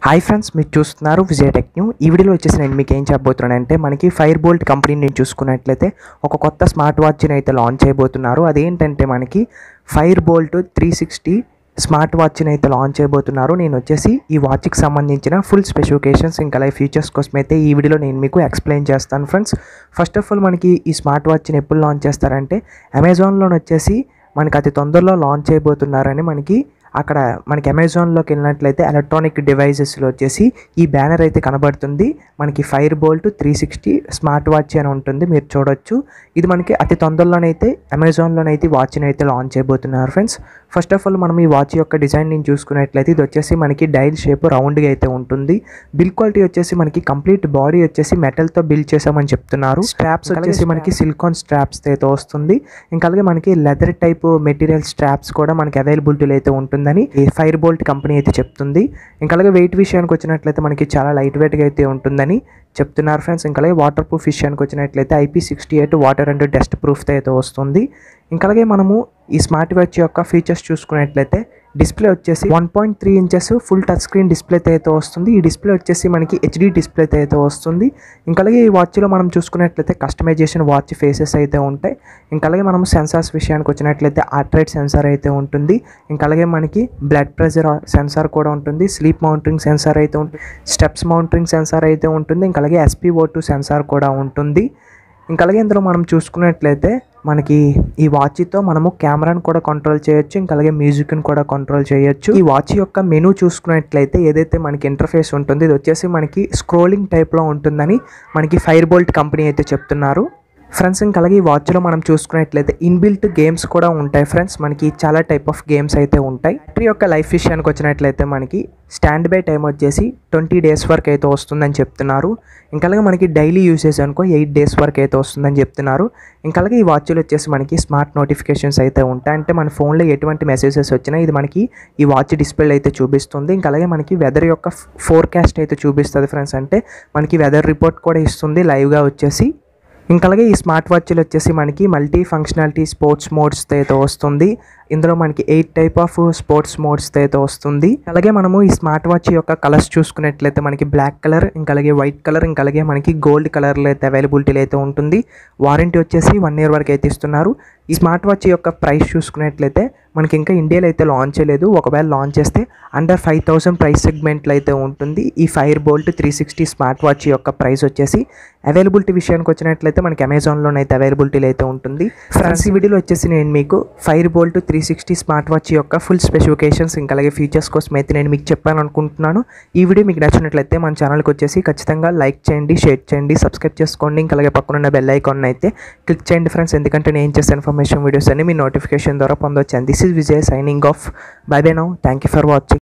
hi friends మీరు చూస్తున్నారు Vijay tech new ఈ వీడియోలో వచ్చేసి నేను మీకు ఏం చెప్పబోతున్నానంటే మనకి ఫైర్ బోల్ట్ కంపెనీని నేను చూసుకున్నట్లయితే ఒక కొత్త స్మార్ట్ వాచ్ని అయితే లాంచ్ చేయబోతున్నారు అదేంటంటే మనకి Fire Boltt three sixty smart వాచ్ని అయితే లాంచ్ చేయబోతున్నారు నేను వచ్చేసి ఈ వాచ్కి సంబంధించిన ఫుల్ స్పెసిఫికేషన్స్ ఇంకా లైఫ్ ఫీచర్స్ కోసం అయితే ఈ వీడియోలో నేను మీకు ఎక్స్ప్లెయిన్ చేస్తాను ఫ్రెండ్స్ ఫస్ట్ ఆఫ్ ఆల్ మనకి ఈ స్మార్ట్ వాచ్ని ఎప్పుడు లాంచ్ చేస్తారంటే అమెజాన్లో వచ్చేసి మనకి అతి తొందరలో లాంచ్ చేయబోతున్నారని మనకి అక్కడ మనకి అమెజాన్లోకి వెళ్ళినట్లయితే ఎలక్ట్రానిక్ డివైజెస్లో వచ్చేసి ఈ బ్యానర్ అయితే కనబడుతుంది మనకి Fire Boltt three sixty smart watch అని ఉంటుంది మీరు చూడొచ్చు ఇది మనకి అతి తొందరలోనైతే అమెజాన్లోనైతే ఈ వాచ్ని అయితే లాంచ్ చేయబోతున్నారు ఫ్రెండ్స్ ఫస్ట్ ఆఫ్ ఆల్ మనం ఈ వాచ్ యొక్క డిజైన్ నేను చూసుకున్నట్లయితే ఇది వచ్చేసి మనకి డైల్ షేప్ రౌండ్గా అయితే ఉంటుంది బిల్ క్వాలిటీ వచ్చేసి మనకి కంప్లీట్ బాడీ వచ్చేసి మెటల్తో బిల్డ్ చేసామని చెప్తున్నారు స్ట్రాప్స్ వచ్చేసి మనకి సిలికాన్ స్ట్రాప్స్ అయితే వస్తుంది ఇంకా అలాగే మనకి లెదర్ టైప్ మెటీరియల్ స్ట్రాప్స్ కూడా మనకి అవైలబిలిటీలో అయితే ఉంటుందని ఈ ఫైర్ బోల్ట్ కంపెనీ అయితే చెప్తుంది ఇంకా అలాగే వెయిట్ విషయానికి వచ్చినట్లయితే మనకి చాలా లైట్ వెయిట్గా అయితే ఉంటుందని చెప్తున్నారు ఫ్రెండ్స్ ఇంకా అలాగే వాటర్ ప్రూఫ్ విషయానికి వచ్చినట్లయితే IP sixty eight water and dust ప్రూఫ్తో అయితే వస్తుంది ఇంకా అలాగే మనము ఈ స్మార్ట్ వాచ్ యొక్క ఫీచర్స్ చూసుకున్నట్లయితే డిస్ప్లే వచ్చేసి one point three inches full touch screen display అయితే వస్తుంది ఈ డిస్ప్లే వచ్చేసి మనకి హెచ్డి డిస్ప్లే అయితే వస్తుంది ఇంకా అలాగే ఈ వాచ్లో మనం చూసుకున్నట్లయితే కస్టమైజేషన్ వాచ్ ఫేసెస్ అయితే ఉంటాయి ఇంకా అలాగే మనం సెన్సార్స్ విషయానికి వచ్చినట్లయితే ఆర్ట్రైట్ సెన్సార్ అయితే ఉంటుంది ఇంకా అలాగే మనకి బ్లడ్ ప్రెషర్ సెన్సార్ కూడా ఉంటుంది స్లీప్ మౌంటరింగ్ సెన్సార్ అయితే ఉంటుంది స్టెప్స్ మౌంటరింగ్ సెన్సార్ అయితే ఉంటుంది ఇంకా అలాగే ఎస్పీఓ టూ సెన్సార్ కూడా ఉంటుంది ఇంకా అలాగే ఇందులో మనం చూసుకున్నట్లయితే మనకి ఈ వాచ్తో మనము కెమెరాను కూడా కంట్రోల్ చేయొచ్చు ఇంకా అలాగే మ్యూజిక్ని కూడా కంట్రోల్ చేయొచ్చు ఈ వాచ్ యొక్క మెనూ చూసుకున్నట్లయితే ఏదైతే మనకి ఇంటర్ఫేస్ ఉంటుంది ఇది వచ్చేసి మనకి స్క్రోలింగ్ టైప్లో ఉంటుందని మనకి ఫైర్ బోల్ట్ కంపెనీ అయితే చెప్తున్నారు ఫ్రెండ్స్ ఇంకా అలాగే ఈ వాచ్లో మనం చూసుకున్నట్లయితే ఇన్బిల్ట్ గేమ్స్ కూడా ఉంటాయి ఫ్రెండ్స్ మనకి చాలా టైప్ ఆఫ్ గేమ్స్ అయితే ఉంటాయి బ్యాటరీ యొక్క లైఫ్ విషయానికి వచ్చినట్లయితే మనకి స్టాండ్ బై టైం వచ్చేసి ట్వంటీ డేస్ వరకు అయితే వస్తుందని చెప్తున్నారు ఇంకా అలాగే మనకి డైలీ యూసేజ్ అనుకో ఎయిట్ డేస్ వరకు అయితే వస్తుందని చెప్తున్నారు ఇంకా అలాగే ఈ వాచ్లో వచ్చేసి మనకి స్మార్ట్ నోటిఫికేషన్స్ అయితే ఉంటాయి అంటే మన ఫోన్లో ఎటువంటి మెసేజెస్ వచ్చినా ఇది మనకి ఈ వాచ్ డిస్ప్లే అయితే చూపిస్తుంది ఇంకా అలాగే మనకి వెదర్ యొక్క ఫోర్కాస్ట్ అయితే చూపిస్తుంది ఫ్రెండ్స్ అంటే మనకి వెదర్ రిపోర్ట్ కూడా ఇస్తుంది లైవ్గా వచ్చేసి ఇంకా అలాగే ఈ స్మార్ట్ వాచ్లు వచ్చేసి మనకి మల్టీ ఫంక్షనాలిటీ స్పోర్ట్స్ మోడ్స్ అయితే వస్తుంది ఇందులో మనకి eight type of sports modes అయితే వస్తుంది అలాగే మనము ఈ స్మార్ట్ వాచ్ యొక్క కలర్స్ చూసుకున్నట్లయితే మనకి బ్లాక్ కలర్ ఇంకా అలాగే వైట్ కలర్ ఇంకా అలాగే మనకి గోల్డ్ కలర్లో అయితే అవైలబిలిటీలో అయితే ఉంటుంది వారంటీ వచ్చేసి వన్ ఇయర్ వరకు అయితే ఇస్తున్నారు ఈ స్మార్ట్ వాచ్ యొక్క ప్రైస్ చూసుకున్నట్లయితే మనకి ఇంకా ఇండియాలో అయితే లాంచ్ చేయలేదు ఒకవేళ లాంచ్ చేస్తే అండర్ ఫైవ్ థౌసండ్ ప్రైస్ సెగ్మెంట్లో అయితే ఉంటుంది ఈ Fire Boltt three sixty smart watch యొక్క ప్రైస్ వచ్చేసి అవైలబిలిటీ విషయానికి వచ్చినట్లయితే మనకి అమెజాన్లోనైతే అవైలబిలిటీలో అయితే ఉంటుంది ఫ్రెండ్స్ ఈ వీడియోలో వచ్చేసి నేను మీకు Fire Boltt three sixty smart watch యొక్క ఫుల్ స్పెసిఫికేషన్స్ ఇంకా అలాగే ఫీచర్స్ కోసం అయితే నేను మీకు చెప్పాను అనుకుంటున్నాను ఈ వీడియో మీకు నచ్చినట్లయితే మన ఛానల్కి వచ్చేసి ఖచ్చితంగా లైక్ చేయండి షేర్ చేయండి సబ్స్క్రైబ్ చేసుకోండి ఇంకా అలాగే పక్కన బెల్ ఐకాన్ అయితే క్లిక్ చేయండి ఫ్రెండ్స్ ఎందుకంటే నేను చేసే ఇన్ఫర్మేషన్ వీడియోస్ అన్ని మీ నోటిఫికేషన్ ద్వారా పొందొచ్చు and this is Vijay signing off bye bye now thank you for watching